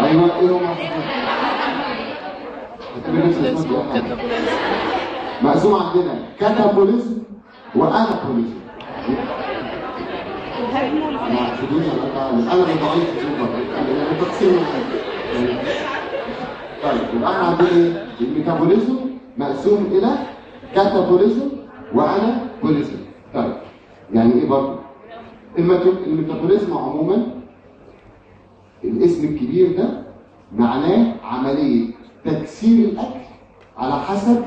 ايوه ايه هو هتبقى نفس اسمه الاسم كاتابوليزم مقسوم عندنا كاتابوليزم وانابوليزم ما تفيدوش انا انا ضعيف في الجمله التقسيم يعني طيب يبقى احنا عندنا ايه؟ الميتابوليزم مقسوم الى كاتابوليزم وانابوليزم طيب يعني ايه برضه؟ الميتا- الميتابوليزم عموما الاسم الكبير ده معناه عمليه تكسير الاكل على حسب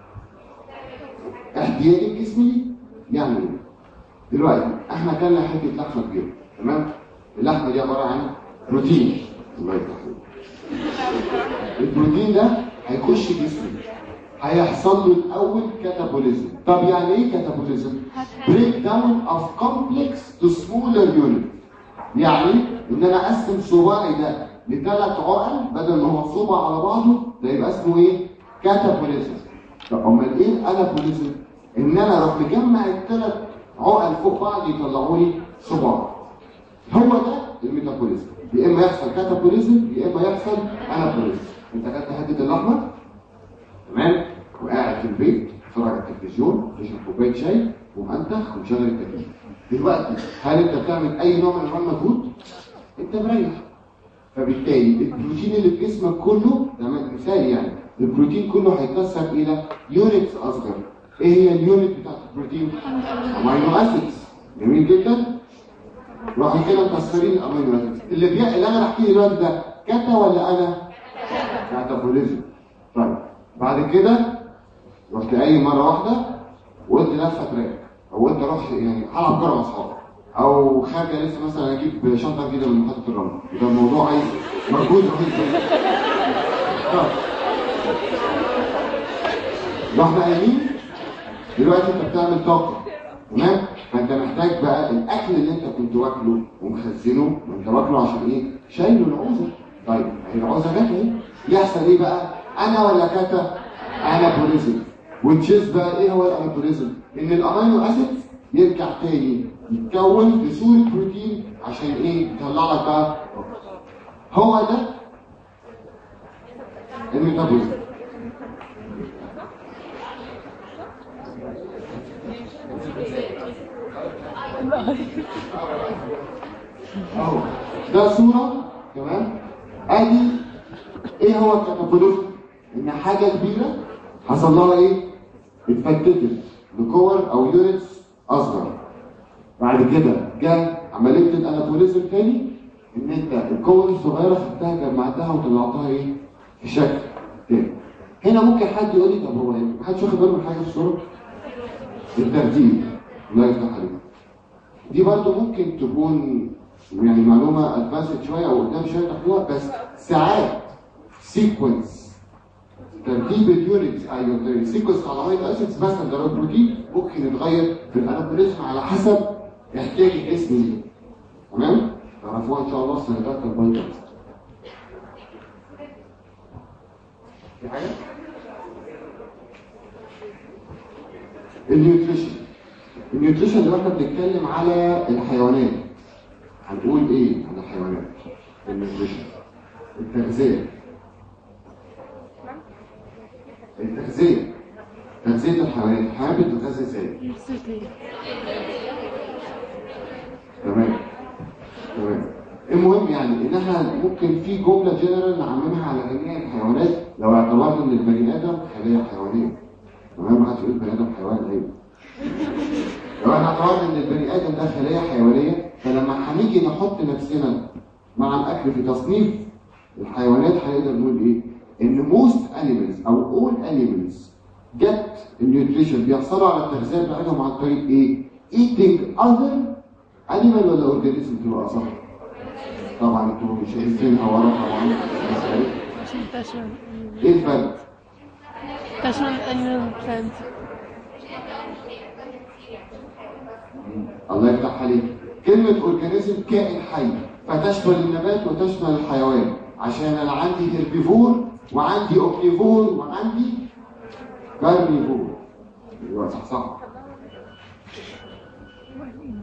احتياج الجسم ليه يعني ايه؟ دلوقتي احنا كلنا حته لحمه كبيره تمام اللحمه دي عباره عن بروتين الله يفتح عليك. البروتين ده هيخش جسمي هيحصل له الاول كاتابوليزم طب يعني ايه كاتابوليزم بريك داون اوف كومبلكس تو سمولر يونت يعني ان انا اقسم صباعي ده لثلاث عقل بدل ما هو صبع على بعضه ده يبقى اسمه ايه كاتابوليزم طب امال ايه الانابوليزم ان انا اروح مجمع الثلاث عقل فوق بعض يطلعوا لي صباع هو ده الميتابوليزم يا اما يحصل كاتابوليزم يا اما يحصل انابوليزم انت خدت حته اللحمه تمام وقاعد في البيت تتفرج على التلفزيون تشرب كوبايه شاي ومنتخ ومشغل التكييف دلوقتي هل انت بتعمل اي نوع من انواع المجهود؟ انت مريح فبالتالي البروتين اللي في جسمك كله ده مثال يعني البروتين كله هيتكسر الى يونتس اصغر ايه هي اليونت بتاعت البروتين؟ امينو اسيدز جميل جدا راح كده مكسرين الامينو اسيدز اللي بي... اللي انا بحكيه دلوقتي ده كاتا ولا انا؟ كاتابوليزم طيب بعد كده رحت قايم مره واحده وقلت لفه تراك او قلت اروح يعني هلعب كوره مع اصحابي او خارجه لسه مثلا اجيب شنطه جديده من محطه الرمل ده الموضوع عايز مجهود رهيب جدا طيب رحنا قايمين دلوقتي انت بتعمل طاقه تمام فانت محتاج بقى الاكل اللي انت كنت واكله ومخزنه ما انت واكله عشان ايه شايله العوزه طيب هي العوزه جت اهي يحصل ايه بقى انا ولا كاتا انابوليزم وتشيز بقى ايه هو الانابوليزم ان الامينو اسيد يرجع تاني يتكون في صوره بروتين عشان ايه يطلع لك بقى هو ده الميتابوليزم اهو ده صوره تمام ادي ايه هو الكاتابوليزم ان حاجه كبيره حصل لها ايه اتفتتت لكور او يونتس اصغر بعد كده جاء عمليه الانابوليزم تاني ان انت الكور الصغيره خدتها جمعتها وطلعتها ايه في شكل تاني هنا ممكن حد يقول لي طب هو ايه محدش واخد باله من حاجه في الصوره الترتيب الله يفتح عليك دي برضو ممكن تكون يعني معلومة ادفانسد شوية او قدام شوية تاخدوها بس ساعات سيكونس ترتيب اليونتس ايوه السيكونس على امينو اسيدز مثلا ده بروتين ممكن يتغير في الانابوليزم على حسب احتياج الجسم ليه تمام؟ تعرفوها ان شاء الله السنة الجاية البايو في حاجة؟ النيوتريشن النيوتريشن لو احنا بنتكلم على الحيوانات هنقول ايه عن الحيوانات النيوتريشن التغذية التغذية تغذية الحيوانات الحيوانات بتتغذى ازاي؟ تمام تمام المهم يعني ان احنا ممكن في جمله جنرال نعممها على جميع الحيوانات لو اعتبرنا ان البني ادم خليه حيوانيه تمام ما حدش يقول بني ادم حيوان ايه لو احنا اعتبرنا ان البني ادم ده خليه حيوانيه فلما هنيجي نحط نفسنا مع الاكل في تصنيف الحيوانات هنقدر نقول ايه؟ ان most animals او all animals get النيوتريشن بيحصلوا على التغذيه بتاعتهم عن طريق ايه؟ eating other animal ولا organism تبقى صح؟ طبعا انتوا مش عايزينها ورا طبعا عشان تشمل ايه الفرق؟ تشمل animal plant الله يفتح عليك كلمة اورجانيزم كائن حي فتشمل النبات وتشمل الحيوان عشان انا عندي هيربيفور وعندي اومنيفور وعندي كارنيفور ايوه صح صح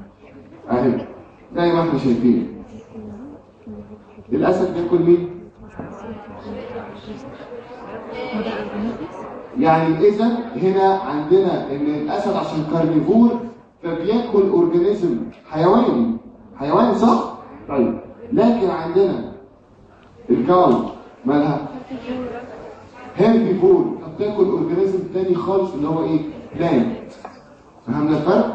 اهي زي ما احنا شايفين الاسد بياكل مين؟ يعني اذا هنا عندنا ان الاسد عشان كارنيفور فبياكل اورجانيزم حيواني حيواني صح طيب لكن عندنا الكاو مالها هيربيفور فبتاكل اورجانيزم تاني خالص اللي هو ايه بلانت فهمنا الفرق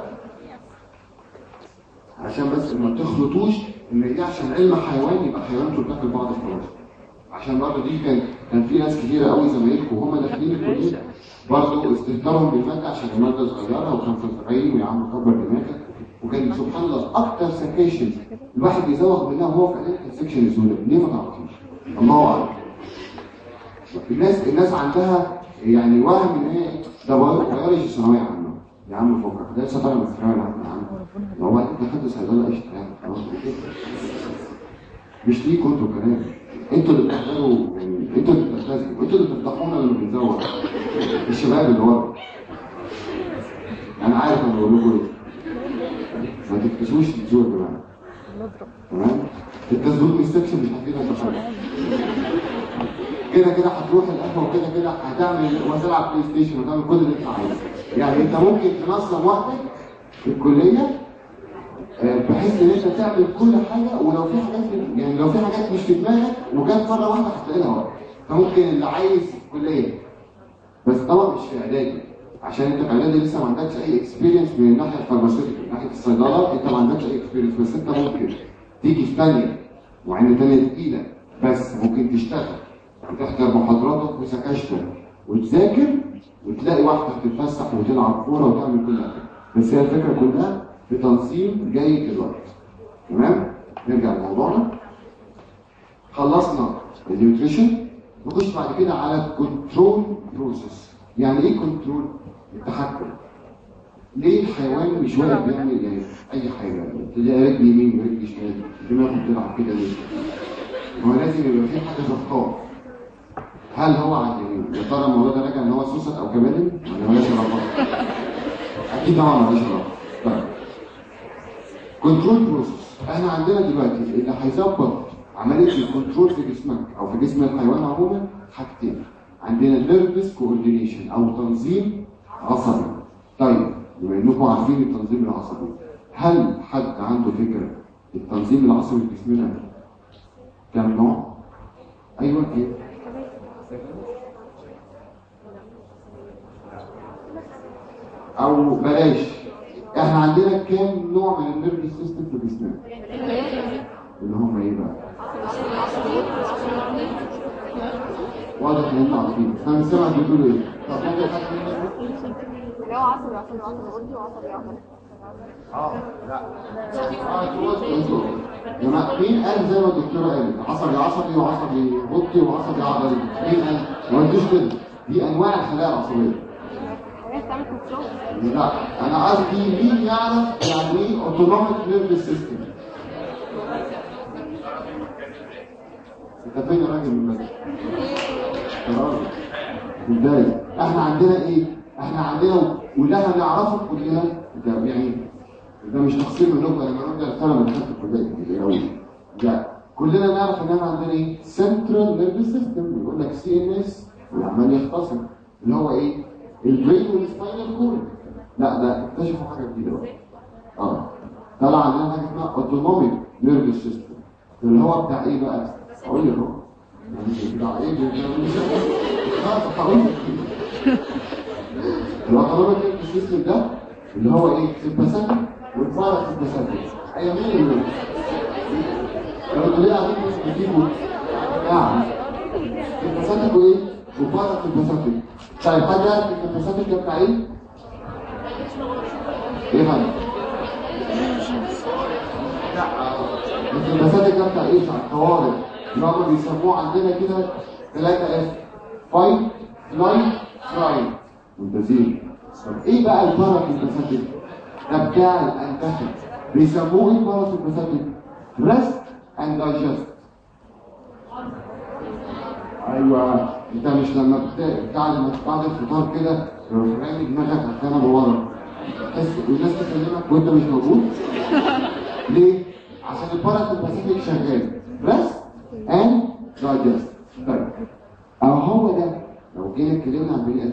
عشان بس ما تخلطوش ان دي عشان علم حيوان يبقى حيوانات بتاكل بعض خلاص عشان برضه دي كان كان في ناس كتيره قوي زمايلكم وهم داخلين الكليه برضه استهترهم بالماده عشان الماده صغيره وكان في الصغيرين ويا عم كبر دماغك وكان سبحان الله اكتر سكيشن الواحد بيزوغ منها وهو في اعدادي كان سكشن الزولة ليه ما تعرفوش؟ الله اعلم الناس الناس عندها يعني وهم ان هي ده بيولوجي ثانويه عامه يا عم فكك ده لسه طالع من الثانويه العامه يا عم ما هو انت خدت صيدله قشطه يعني خلاص كده. مش ليكوا انتوا كمان انتوا اللي بتحضروا يعني انتوا اللي بتلتزموا انتوا اللي بتفضحونا لما بنزوق الشباب اللي ورا انا عارف انا بقول لكم ايه ما تكتشوش تنزلوا يا جماعه تمام التزويق من السكشن مش هتفيدك بحاجه كده كده هتروح القهوه وكده كده هتعمل وتلعب بلاي ستيشن وتعمل كل اللي انت عايزه يعني انت ممكن تنظم وقتك في الكليه آه، بحيث ان انت تعمل كل حاجه ولو في حاجات في- يعني لو في حاجات مش في دماغك وجت مره واحده هتلاقي لها وقت فممكن اللي عايز في الكليه بس طبعا مش في اعدادي عشان انت في اعدادي لسه ما عندكش اي اكسبيرينس من الناحيه الفارماسيوتيكال من ناحيه الصيدله انت ما عندكش اي اكسبيرينس بس انت ممكن تيجي في ثانيه وعند ثانيه تقيله بس ممكن تشتغل وتحضر محاضراتك وسكاشتك وتذاكر وتلاقي واحده تتفسح وتلعب كوره وتعمل كل حاجه بس هي الفكره كلها في تنظيم جيد للوقت تمام نرجع لموضوعنا خلصنا النيوتريشن نخش بعد كده على الكنترول بروسيس يعني ايه كنترول التحكم ليه الحيوان مش واقف بيعمل يعني اي حاجه تلاقي رجل يمين ورجل شمال دماغه بتلعب كده ليه هو لازم يبقى في حاجه ضغطاه هل هو عن يمين يا ترى الموضوع ده راجع ان هو سوسه او كبالي ولا مالهاش علاقه اكيد طبعا مالهاش علاقه طيب كنترول بروسيس احنا عندنا دلوقتي اللي هيظبط عمليه الكنترول في جسمك او في جسم الحيوان عموما حاجتين عندنا نيرفس كوردينيشن او تنظيم عصبي طيب بما انكم عارفين التنظيم العصبي هل حد عنده فكره التنظيم العصبي في جسمنا كم نوع؟ ايوه كده او بلاش احنا عندنا كام نوع من النيرفس سيستم في جسمنا؟ اللي هم ايه بقى؟ واضح ان انتوا عارفين انا سامع بتقولوا ايه؟ طب ممكن حد منكم؟ اللي هو عصبي عصبي عصبي قلتي وعصبي عصبي اه لا اه انتوا قلتوا انتوا يا جماعه مين قال زي ما الدكتوره قالت عصبي عصبي وعصبي بطي وعصبي عضلي مين قال؟ ما قلتوش كده دي انواع الخلايا العصبيه الناس تعمل كنترول لا انا قصدي مين يعرف يعني ايه اوتونوميك نيرفس سيستم انت فين يا راجل من بدري يا راجل ازاي احنا عندنا ايه احنا عندنا وده هنعرفه كلنا ده يعني ده مش تقصير منكم انا بقول ده انا من خدت الكليه قوي لا كلنا نعرف ان احنا عندنا ايه سنترال نيرفس سيستم بيقول لك سي ان اس وعمال يختصر اللي هو ايه البرين والسباينال كورد لا ده اكتشفوا حاجه جديده بقى اه طلع عندنا حاجه اسمها اوتونوميك نيرفس سيستم اللي هو بتاع ايه بقى اقول لك اهو يعني بتاع ايه خلاص هقول لك الاوتونوميك نيرفس سيستم ده اللي هو ايه سيمباثيك والبارا سيمباثيك ايوه مين اللي لو ليه قاعدين مش بتجيبوا يعني سيمباثيك وايه وبارا سيمباثيك طيب حد يعرف السيمباثيك ده بتاع ايه؟ ايه حاجه؟ السيمباثيك ده بتاع ايه؟ بتاع الطوارئ اللي هم بيسموه عندنا كده 3 اف فايت فلايت فرايت ممتازين طب ايه بقى الباراسيمباثيك؟ ده بتاع الانتاخد بيسموه ايه الباراسيمباثيك؟ ريست اند دايجست ايوه انت مش لما بت- بتاع لما بعد الفطار كده تروح رامي دماغك على الكنبه ورا تحس والناس تكلمك وانت مش موجود ليه؟ عشان الباراسيمباثيك شغال ريست اند دايجست طيب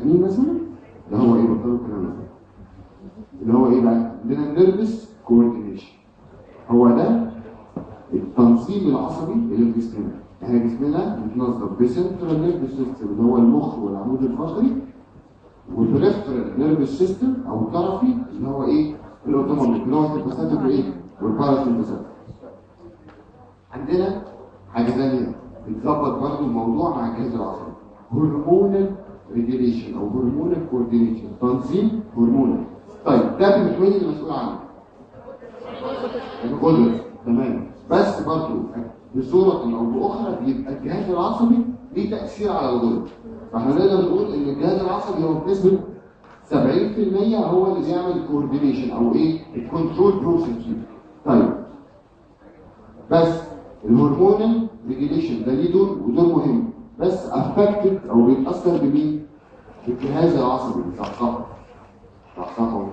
ادمين مثلا ده هو ايه بطلوا الكلام ده اللي هو ايه بقى عندنا النيرفس كوردينيشن هو ده التنظيم العصبي اللي في جسمنا احنا جسمنا متنظم بسنترال نيرفس سيستم اللي هو المخ والعمود الفقري والبريفرال نيرفس سيستم او الطرفي اللي هو ايه الاوتوماتيك اللي هو السمباثيك وايه والباراسمباثيك عندنا حاجه ثانيه بتظبط برضه الموضوع مع الجهاز العصبي هرمونال ريجيليشن او هرمونال كوردينيشن تنظيم هرمونال طيب ده بيبقى مين المسؤول عنه؟ القدرة تمام بس برضه بصورة او باخرى بيبقى الجهاز العصبي ليه تأثير على الغدد فاحنا نقدر نقول ان الجهاز العصبي هو بنسبة 70% هو اللي بيعمل كوردينيشن او ايه الكنترول بروسيس طيب بس الهرمونال ريجيليشن ده ليه دور ودور مهم بس افكتد او بيتاثر بمين؟ بالجهاز العصبي صحصحه صحصحه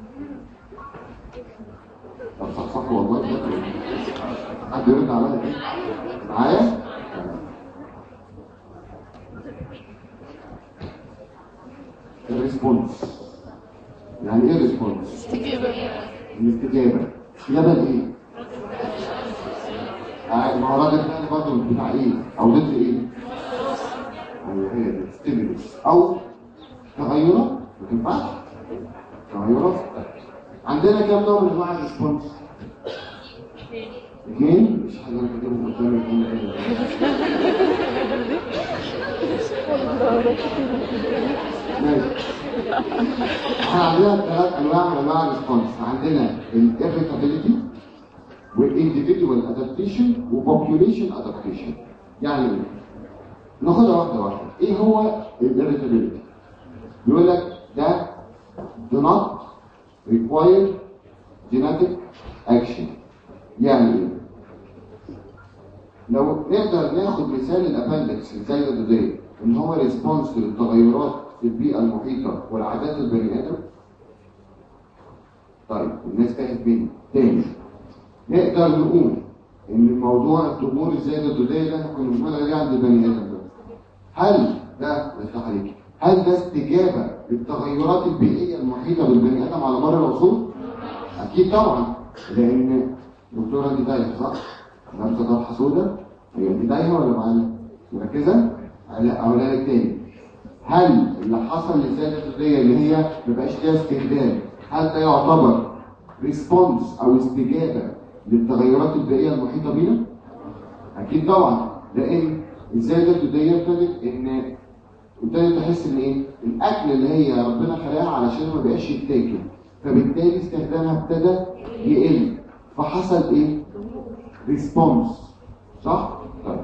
طب صحصحه والله بجد. حد يرد عليا كده معايا؟ الريسبونس يعني ايه ريسبونس؟ استجابة الاستجابه استجابه لايه؟ آه، ما هو راجل تاني برضه بتاع ايه؟ او ضد ايه؟ ايوه هي دي ستيمولس او تغيرات ما تنفعش تغيرات عندنا كام نوع من انواع الريسبونس؟ اثنين مش حاجه انا كاتبهم قدامي اثنين كده. ماشي احنا عندنا ثلاث انواع من انواع الريسبونس عندنا الاريتابيلتي والانديفيدوال ادابتيشن وبوبيوليشن ادابتيشن يعني ايه؟ ناخدها واحده واحده ايه هو الاريتابيلتي؟ بيقول لك ده do not require genetic action يعني ايه؟ لو نقدر ناخد مثال الابندكس زي الدوديه ان هو ريسبونس للتغيرات في البيئه المحيطه والعادات البني ادم طيب الناس تاخد مني تاني نقدر نقول ان الموضوع الطمور الزايد الدوديه ده كنا بنقول عليه عند البني ادم ده هل ده يفتح عليك هل ده استجابه للتغيرات البيئيه المحيطه بالبني ادم على مر العصور؟ اكيد طبعا لان دكتوره دي تايهه صح؟ لابسه طرحه سوداء هي دي تايهه ولا معانا؟ مركزه؟ لا اقولها لك تاني هل اللي حصل للزياده الدوديه اللي هي ما بقاش ليها استخدام هل ده يعتبر ريسبونس او استجابه للتغيرات البيئيه المحيطه بينا؟ اكيد طبعا لان الزياده الدوديه ابتدت ان ابتدت تحس ان ايه؟ الاكل اللي هي ربنا خلقها علشان ما بقاش يتاكل فبالتالي استخدامها ابتدى يقل فحصل ايه؟ ريسبونس صح؟ طيب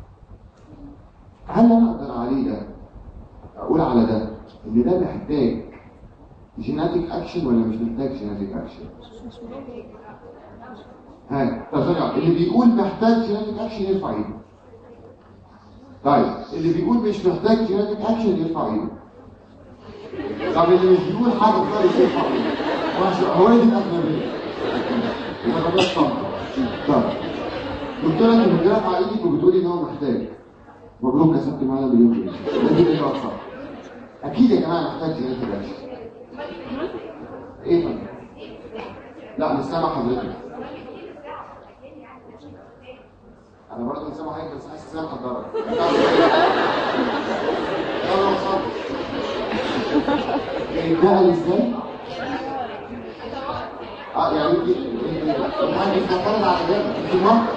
هل انا اقدر عليه ده اقول على ده ان ده محتاج جيناتيك اكشن ولا مش محتاج جيناتيك اكشن؟ ها طب ثانية اللي بيقول محتاج جيناتيك اكشن يرفع ايده طيب اللي بيقول مش محتاج جيناتيك اكشن يرفع ايده طب اللي مش بيقول حاجه خالص يرفع ايده ماشي هو دي الاجنبيه يبقى بلاش طبعا طيب دكتوره انت بترفع ايدك وبتقولي ان هو محتاج مبروك كسبت معانا مليون جنيه لازم يبقى صح اكيد يا جماعه محتاج جيناتيك اكشن ايه طيب؟ لا مش سامع حضرتك انا برضه مش سامع حضرتك بس حاسس سامع حضرتك يلا وصل يتنقل ازاي؟ اه يعني انت الحاج بتعتمد على ده انت مصر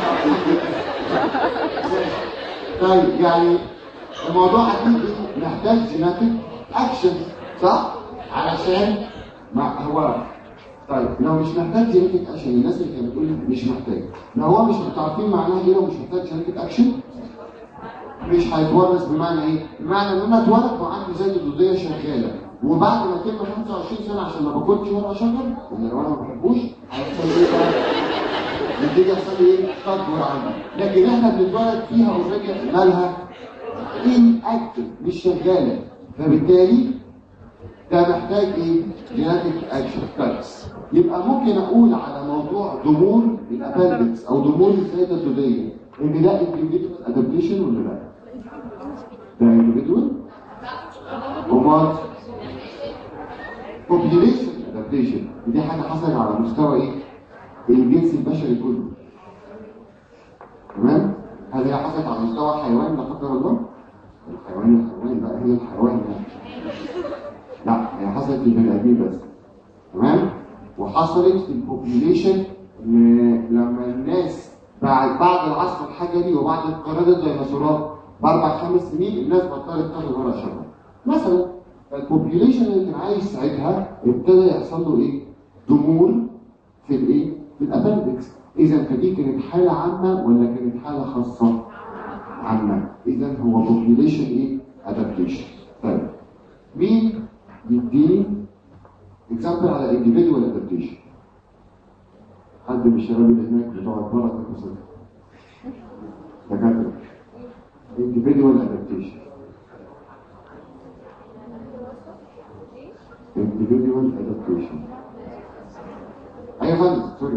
طيب يعني الموضوع اكيد محتاج جيناتيك اكشن صح؟ علشان ما هو طيب لو مش محتاج جينيتك اكشن الناس اللي كانت بتقول مش محتاج لو هو مش عارفين معناها ايه لو مش محتاج جينيتك اكشن مش هيتورث بمعنى ايه؟ بمعنى ان انا اتولد وعندي زي الدوديه شغاله وبعد ما اتم 25 سنه عشان ما باكلش ولا اشرب ان لو انا ما بحبوش هيحصل ايه بقى؟ نتيجه يحصل لي ايه؟ تكبر عندي لكن احنا بنتولد فيها اوريدي مالها؟ ان اكتف مش شغاله فبالتالي ده محتاج ايه؟ جيناتيك اكشن كاتس يبقى ممكن اقول على موضوع ضمور الابندكس او ضمور الزياده الدوديه ان ده individual adaptation ولا لا؟ ده individual؟ هو امال population adaptation ودي حاجه حصلت على مستوى ايه الجنس البشري كله تمام هل هي حصلت على مستوى حيوان لا قدر الله الحيوان الحيوان بقى هي الحيوان يعني لا هي حصلت للبني ادمين بس تمام وحصلت في البوبيوليشن لما الناس بعد بعد العصر الحجري وبعد انقراض الديناصورات باربع خمس سنين الناس بطلت تاخد ورق شجر مثلا البوبيوليشن اللي كان عايش ساعتها ابتدى يحصل له ايه؟ ضمور في الايه؟ في الابندكس اذا فدي كانت حاله عامه ولا كانت حاله خاصه؟ عامه اذا هو بوبيوليشن ايه؟ ادابتيشن طيب مين يديني اكزامبل على individual adaptation حد من الشباب اللي هناك بتوع بره القصه دكاتره individual adaptation individual adaptation ايوه فندم سوري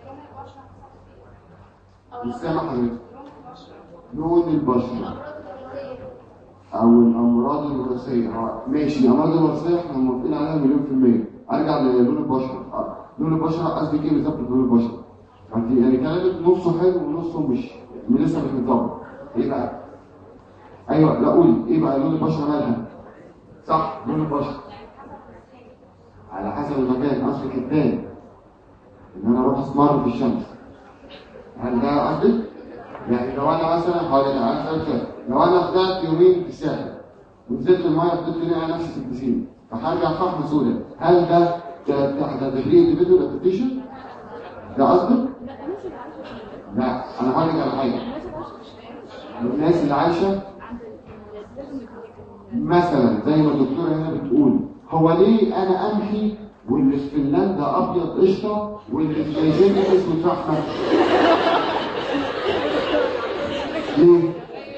مش سامع حضرتك لون البشره او الامراض الوراثيه اه ماشي الامراض الوراثيه احنا موافقين عليها مليون في الميه ارجع للون البشره آه، لون البشره قصدي ايه بالظبط بلون البشره انت يعني كلامك نصه حلو ونصه مش لسه مش متظبط ايه بقى ايوه لا قولي ايه بقى لون البشره مالها صح لون البشره على حسب المكان قصدك التاني ان انا اروح اسمر في الشمس هل ده قصدك؟ يعني لو انا مثلا هقول لك انا أسألك سؤال. لو انا طلعت يومين في الساحل ونزلت الميه فضلت لي على نفسي في البسين فهرجع فحم سودا هل ده ده ده ده تدريب individual adaptation؟ ده قصدك؟ لا انا هقول لك على حاجه الناس اللي عايشه مثلا زي ما الدكتوره هنا بتقول هو ليه انا امحي واللي في فنلندا ابيض قشطه واللي في نيجيريا اسود فحمه ليه؟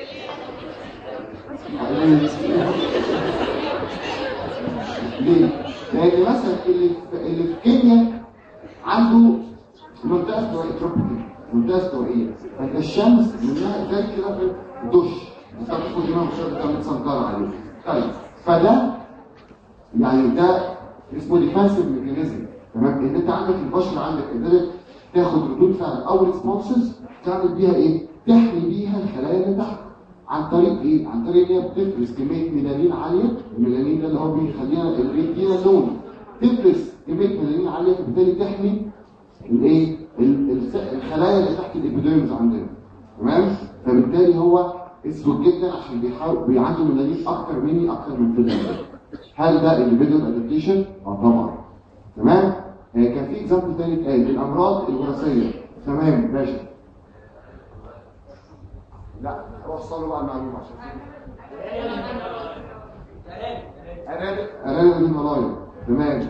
ليه؟ لان مثلا اللي في اللي في كينيا عنده منطقه استوائيه تروبيكال منطقه استوائيه فانت الشمس منها زي كده في دش انت بتاخد دماغ مش قادر متسنطره عليه طيب فده يعني ده اسمه ديفensive ميكانيزم تمام ان انت عندك البشر عندك قدرت تاخد ردود فعل او ريسبونسز تعمل بيها ايه؟ تحمي بيها الخلايا اللي تحت عن طريق ايه؟ عن طريق ان هي بتفرز كميه ميلانين عاليه، الميلانين ده اللي هو بيخلينا اللي بيدينا اللون تفرز كميه ميلانين عاليه فبالتالي تحمي الايه؟ ال- الس- الخلايا اللي تحت الابيديرمز عندنا تمام؟ فبالتالي هو اسود جدا عشان بيحاول بيعنده ميلانين اكتر مني اكتر من فيلم هل ده individual adaptation؟ اه طبعا تمام؟ آه كان في اكزامبل تاني اتقال الامراض الوراثيه تمام ماشي لا وصلوا بقى المعلومه عشان ارانب ارانب الهيمالايا تمام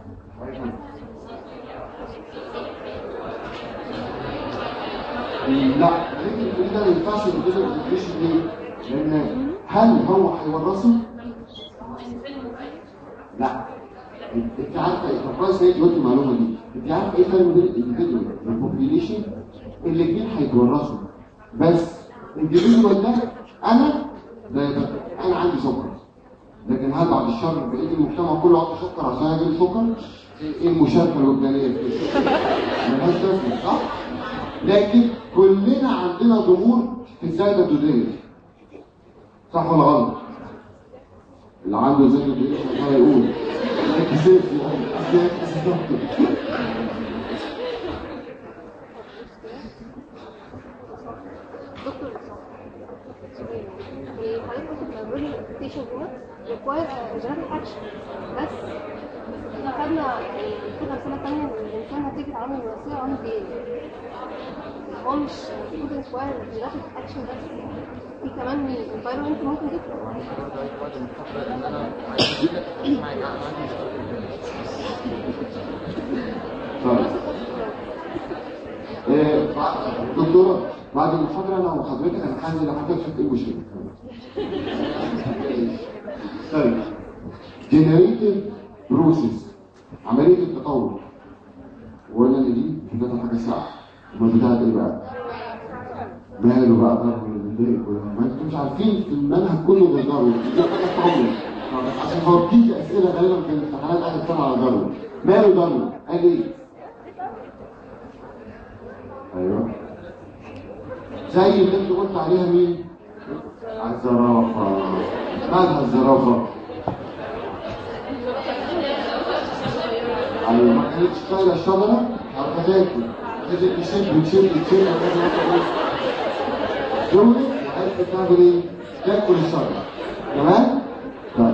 لا لكن ده ما ينفعش يديله الابلكيشن ليه؟ لان هل هو هيورثه؟ لا انت عارفه طب كويس انت قلت المعلومه دي انت عارفه ايه الفرق بين الانديفيدوال والبوبيوليشن الاثنين هيتورثوا بس الانديفيدوال ده انا ده ده انا عندي سكر لكن هل بعد الشر بقيت المجتمع كله عنده سكر عشان يجيب سكر ايه المشاركه الوجدانيه في كده؟ ملهاش لازمه صح؟ لكن كلنا عندنا ضمور في الزايده الدوديه صح ولا غلط؟ اللي عنده زي ما بيقول الله يقول لكن سيف يعني أصل هي قصة دكتور حضرتك كنت بتقولي الابلكيشن دوت ريكواير جنرال اكشن بس احنا خدنا يعني كده سنه ثانيه ان الانسان نتيجه عامل وراثيه وعامل دي هو مش المفروض ريكواير جنرال اكشن بس في كمان environment ممكن يفرق طيب آه، بعد- دكتورة بعد المحاضرة أنا وحضرتك أنا هنزل لحضرتك تشوف إيه المشكلة طيب جنريتيف بروسيس عملية التطور ولا اللي دي مش بتاعت حاجة ساعة امال بتاعت إيه بقى؟ ماله بقى ضرب من البداية ما انتوا مش عارفين في المنهج كله ده ضرب دي حاجة طعمة عشان هوديك اسئله غالبا في الامتحانات اخر سنه على داروين ماله داروين؟ قال ايه؟ ايوه زي اللي انت قلت عليها مين؟ الزرافه مالها الزرافه؟ ايوه ما كانتش طايله الشجره عارفه تاكل تجي تشد تشد تشد دولت وعرفت تعمل ايه؟ تاكل الشجره تمام؟ طيب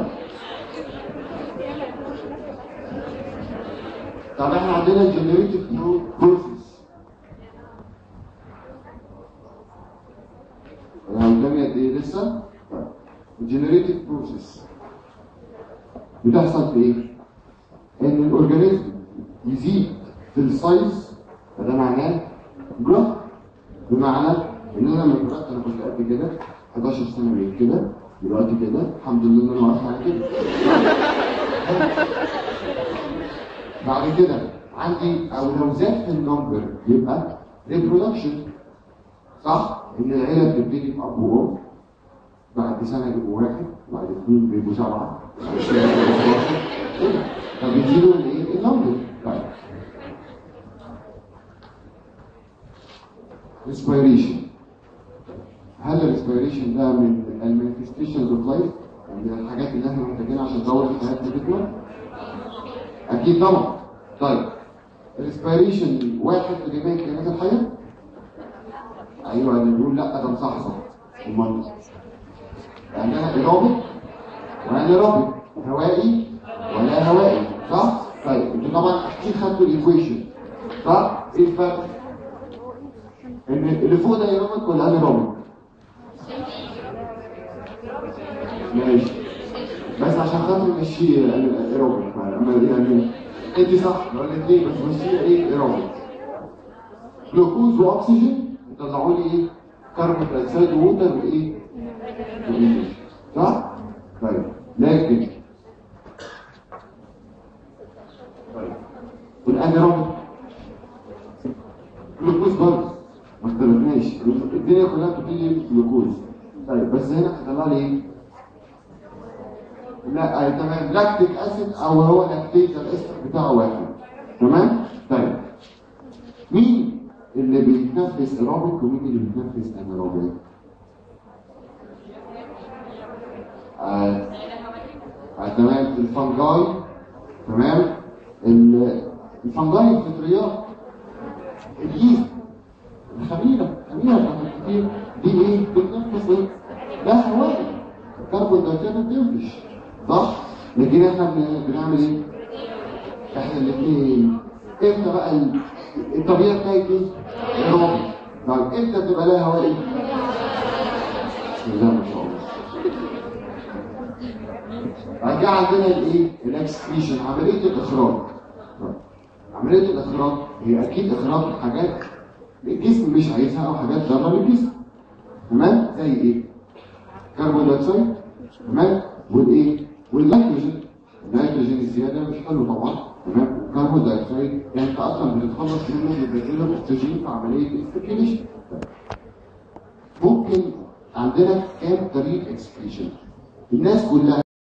طب احنا عندنا جنريتيف بروسيس انا قدامي قد ايه لسه؟ طيب الجنريتيف بروسيس بتحصل في ايه؟ ان الاورجانيزم يزيد في السايز فده معناه جروث بمعنى ان انا لما اتولدت انا كنت قد كده 11 سنه بقيت كده دلوقتي كده الحمد لله ان انا واقف على كده بعد كده عندي او لو زاد في النمبر يبقى ريبرودكشن صح؟ ان العيله بتبتدي باب وام بعد سنه يبقوا واحد بعد اثنين بيبقوا سبعه بعد كده بيبقوا 12 كده فبيزيدوا الايه؟ النمبر طيب respiration هل الريسبيريشن ده من المانيفستيشنز اوف لايف من الحاجات اللي احنا محتاجينها عشان دورة حياتنا تكمل؟ اكيد طبعا طيب الريسبيريشن واحد في جميع الكائنات الحيه؟ ايوه اللي بيقول لا ده مصحصح امال عندنا ايروبيك وانيروبيك هوائي ولا هوائي صح؟ طيب انتوا طبعا اكيد خدتوا الايكويشن صح؟ ايه الفرق؟ ان اللي فوق ده ايروبيك ولا انيروبيك؟ ماشي بس عشان خاطر نمشي الايروبيك اما يعني انت صح ولا الاثنين بس مشي ايه ايروبيك جلوكوز واكسجين يطلعوا لي ايه كربون دايوكسيد ووتر وايه وإيه؟ صح طيب لكن طيب والانيروبيك جلوكوز برضه ما اختلفناش الدنيا كلها بتبتدي جلوكوز طيب بس هنا هيطلع لي ايه لا آه تمام لاكتيك اسيد او هو لاكتيز الاسم بتاعه واحد تمام طيب مين اللي بيتنفس ايروبيك ومين اللي بيتنفس انيروبيك آه. آه تمام الفنجاي تمام ال- الفنجاي الفطريات اليست الخميره الخميره بتاعت الكتير دي ايه بتتنفس ايه ده هوائي الكربون دايوكسيد ما بتنفش صح لكن احنا بن- بنعمل ايه احنا الاثنين امتى بقى ال- الطبيعه بتاعتي ايه ايروبي طيب امتى بتبقى لها هوائي بسم الله ما شاء الله بعد كده عندنا الايه الاكسكريشن عمليه الاخراج طيب، عمليه الاخراج هي اكيد اخراج حاجات الجسم مش عايزها او حاجات ضاره للجسم تمام زي ايه كربون دايوكسيد تمام والايه والنيتروجين النيتروجين الزياده مش حلو طبعا تمام والكربون دايوكسيد يعني انت اصلا بتتخلص منه بتبدله الاكسجين في عمليه الاكسكريشن ممكن عندنا كام طريقه اكسكريشن الناس كلها